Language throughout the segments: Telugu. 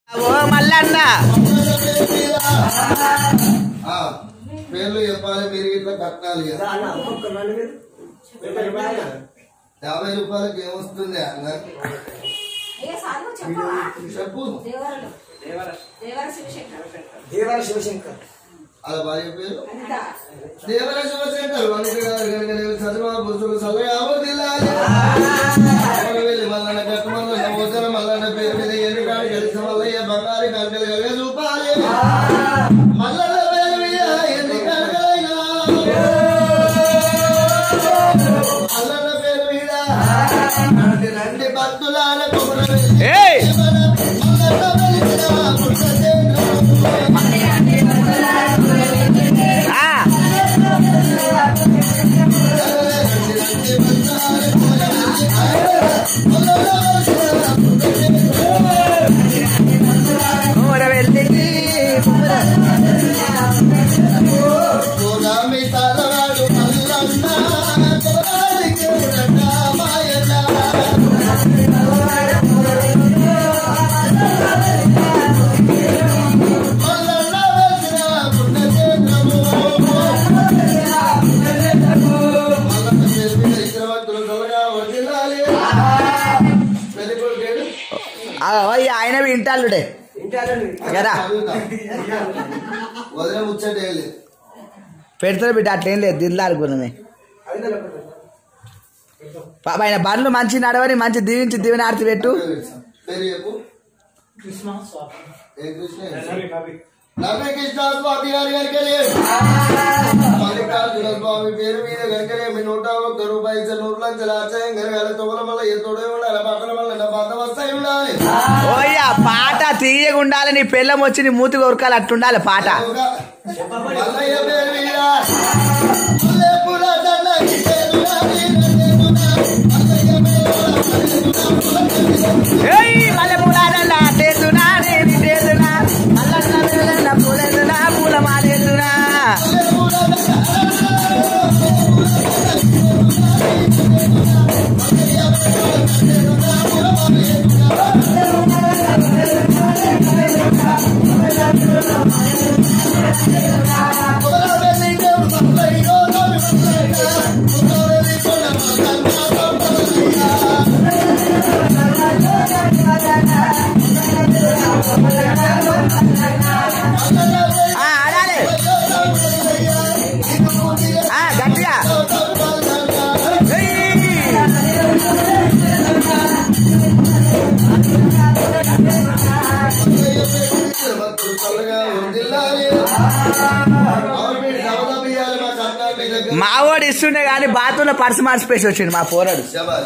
ఓ మల్లన్న ఆ, పేర్లు చెప్పాలి మీరు ఇట్లా కట్నాలు ఇవ్వాలి. యాభై రూపాయలకి ఏమొస్తుంది అన్న చెప్పు దేవర శివశంకర్ అలా భార్య పేరు దేవర శివశంకర్ వనిత గారు కనుక నేను చంద్రబాబు పురుషులు సల్లయాబో దిల్లాలి వెళ్ళి మల్లన్న కట్టు మల్లన్న పోతన మల్లన్న పేరు మీద ఎన్ని కాడి కలిసి మల్లయ్య బంగారు కంకలు కలిగ చూపాలి మల్లన్న పేరు మీద ఎన్ని కనకలైనా మల్లన్న పేరు మీద నడి రండి భక్తులాల కొమర వెళ్ళి ఏయ్ మల్లన్న వెలిసిన పుట్టచేంద్రుడు. ఆ ఊర వెళ్ళి గోదామి తలవాడు మల్లన్న గోదానికి ఉరట మాయన్న. మల్లన్న వెలిసిన పుట్టచేంద్రము. మల్లన్న పేరు మీద ఇద్దరవంతులు త్వరగా వర్ధిల్లాలి. పెళ్లి కొడుకేడు? ఆ, ఓయ్ ఆయన వింటాలుడే వింటారండి కదా వదిలే ముచ్చట ఏం లేదు. పెడతారు బిడ్డ అట్లేం లేదు దిల్లాలనుకున్నది ఐదు లక్షలు పాప ఆయన బండ్లు మంచి నడవని మంచి దీవించి దీవెన ఆర్తి పెట్టు పేరు చెప్పు ఏ కృష్ణ నవ్వే కృష్ణ స్వామి గారి కనుకలే మల్లికార్జున స్వామి పేరు మీద కనుకలే మీ నూట ఒక్క రూపాయి ఇచ్చే నూరు లక్షల ఆచయం కలగాలి తొగల వల్ల ఏ తోడే ఉండాలి పక్కన వల్ల నా బంధ వస్తాయి ఉండాలి ఓయ్యా పాట తీయగా ఉండాలి నీ పెళ్ళం వచ్చి నీ మూతి కొరకాలి అట్టుండాలి పాట మల్లయ్య పేరు మీద మల్లె పూల దండకి చేరునాని, నన్నేనునా, మల్లయ్య పేరు ఏయ్ మల్లె పూలాడల్ల టేసునా నేను టేసునా మల్లన్న పిల్లన్న పూలెందునా పూల మాలేదునా ఆ, ఆడాలి ఆ, గట్టిగా ఏయ్. మా వాడు ఇస్తుండే కానీ బాత్రూంలో పర్సు మార్చిపేసి వచ్చిండు మా పోరాడు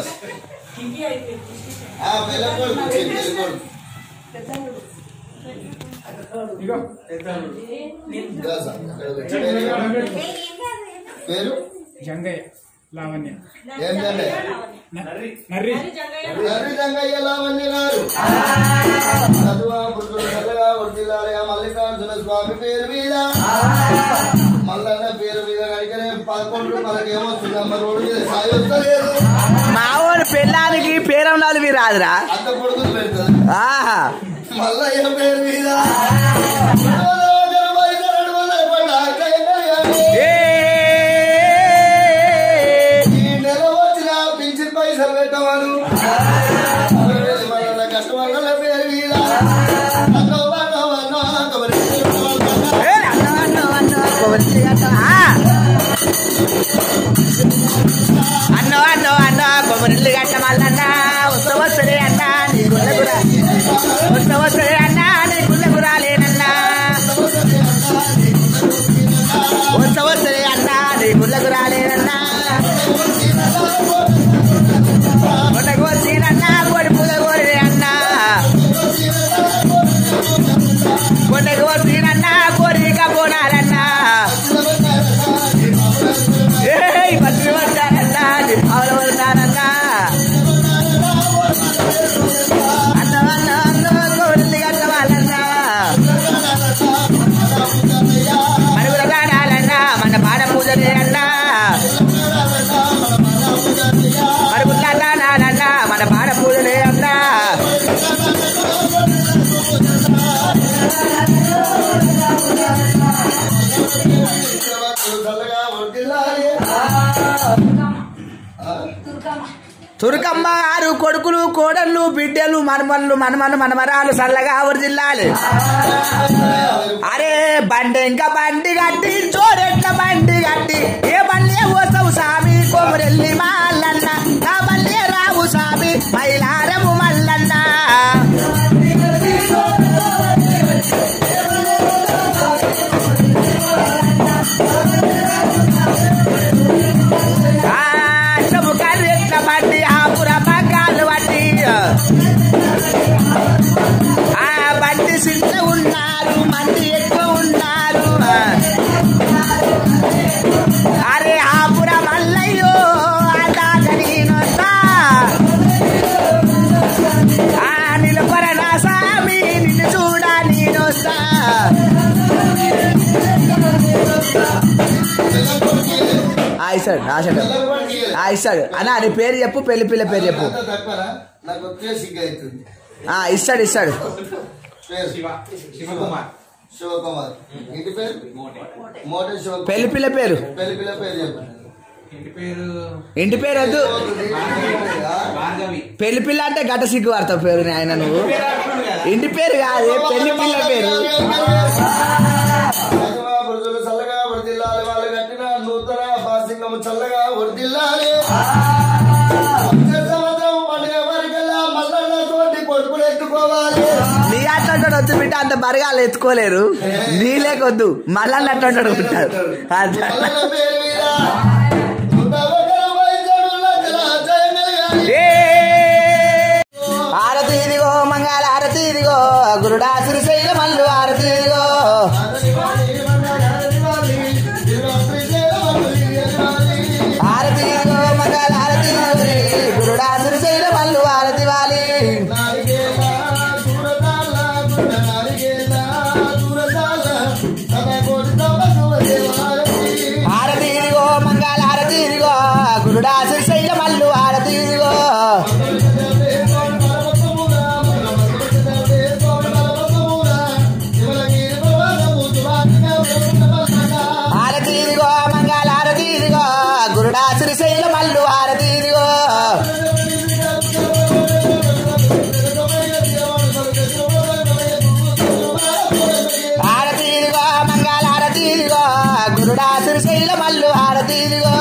పేరు జంగయ్య లావణ్య ఏం జంగయ్య నర్రి నర్రి జంగయ్య లావణ్య గారు చదువా పుత్రుడు చల్లగా వర్దిల్లాలిగా మల్లికార్జున స్వామి పేరు మీద మల్లన్న పేరు మీద కనుకనే పదకొండు మనకేమొస్తుందమ్మ రోడ్డు మీద సాయి వస్తలేదు మా వాడు పెళ్ళానికి పేరంలాలు రాదురా అంత కొడుకులు పెడుతుంది ఆహా మల్లయ్య పేరు మీద రెండు వందల పడ్డ అక్కయ్య ఏ ఈ నెల వచ్చిన పింఛన్ పైసలు పెట్టవాను మన కష్టపడాల పేరు మీద అన్నో అన్నో అన్నో కబరి ఏ, అన్నం, అన్నం, అన్నం, కొబ్బరి అన్నం. ఆ. అన్నం అన్నం అన్నం కొబ్బరి గట్ట మల్లన్న వస్త వస్తుంది అన్న నీ గుళ్ళ కూడా వస్త వస్తుంది అన్న నీ గుళ్ళ కూడా లేనన్నా తురుకమ్మ గారు కొడుకులు కోడళ్ళు బిడ్డలు మనమన్లు మనమన్ను మనమరాలు చల్లగా జిల్లాలు అరే బండి ఇంకా బండి గట్టి చోరెట్ల బండి గట్టి ఏ బండి ఓసవు సామి కొమరెల్లి మల్లన్న నా బండి రావు సామి మైలారము మల్లన్న ఆ, చెము కర్రెట్ల బండి ఆపుర మగ్గాలు బట్టి ఆ బండి సిద్ధ ఉన్నారు మంది ఎక్కువ ఉన్నారు అరే ఆపుర మల్లయ్యో అలాగ నేనొస్తా ఆ నిలపర నా సామి నిన్ను చూడ నేనొస్తా ఆ, ఇస్తాడు ఆ, ఇస్తాడు ఆ, ఇస్తాడు అన్న నీ పేరు చెప్పు పెళ్లి పిల్ల పేరు చెప్పు తక్కువరా నాకు వచ్చే సిగ్గు అవుతుంది ఆ, ఇస్తాడు ఇస్తాడు పేరు శివకుమార్ శివకుమార్ ఇంటి పేరు మోటే శివ పెళ్లి పిల్ల పేరు పెళ్లి పిల్ల పేరు చెప్పు ఇంటి పేరు ఇంటి పేరు వద్దు భార్గవి పెళ్లి పిల్ల అంటే గట సిగ్గు వాడతావు పేరు ఆయన నువ్వు ఇంటి పేరు కాదు పెళ్లి పిల్ల పేరు పురుషులు చల్లగా వర్దిల్లాలి వాళ్ళు కట్టిన నూతన బాసింగము చల్లగా వర్దిల్లాలి సంవత్సరం పండుగ వరకల్లా మల్లన్న తోటి కొడుకులు ఎత్తుకోవాలి నీ అట్లంటాడు వద్దు బిడ్డ అంత బరగాలు ఎత్తుకోలేరు నీ లేకొద్దు మళ్ళీ అట్లంటాడు ఉంటాడు అంతే. మల్లన్న పేరు మీద నూట ఒకరు వైద్యుడు లక్షల జయం కలగాలి. ఏ! ఆరతి ఇదిగో మంగళ ఆరతి ఇదిగో గురుడా శ్రీశైల మల్లు ఆరతి ఇదిగో ఆరతి ఇదిగో మంగళ ఆరతి ఇదిగో గురుడా శ్రీశైల మల్లు ఆరతి వాలి ఆరతి ఇదిగో మంగళ ఆరతి ఇదిగో గురుడా శ్రీశైల మల్లు ఆరతి ఇదిగో ఆరతి ఇదిగో మంగళ ఆరతి ఇదిగో గురుడా శ్రీశైల మల్లు ఆరతి ఇదిగో ఆరతి ఇదిగో మంగళ ఆరతి ఇదిగో గురుడా శ్రీశైల మల్లు ఆరతి ఇదిగో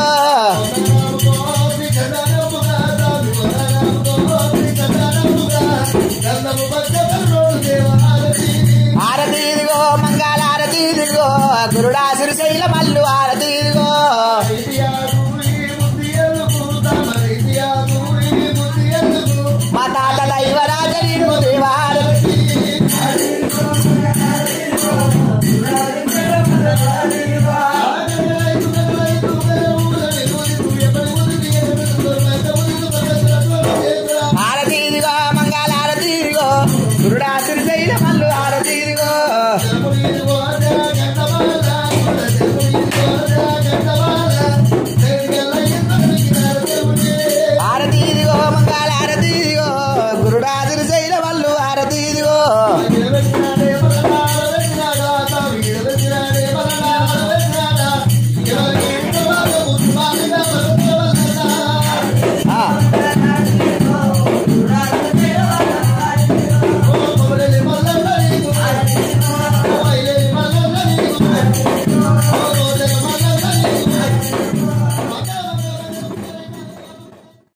ఆరతి ఇదిగో మంగళ ఆరతి ఇదిగో గురుడా శ్రీశైల మల్లు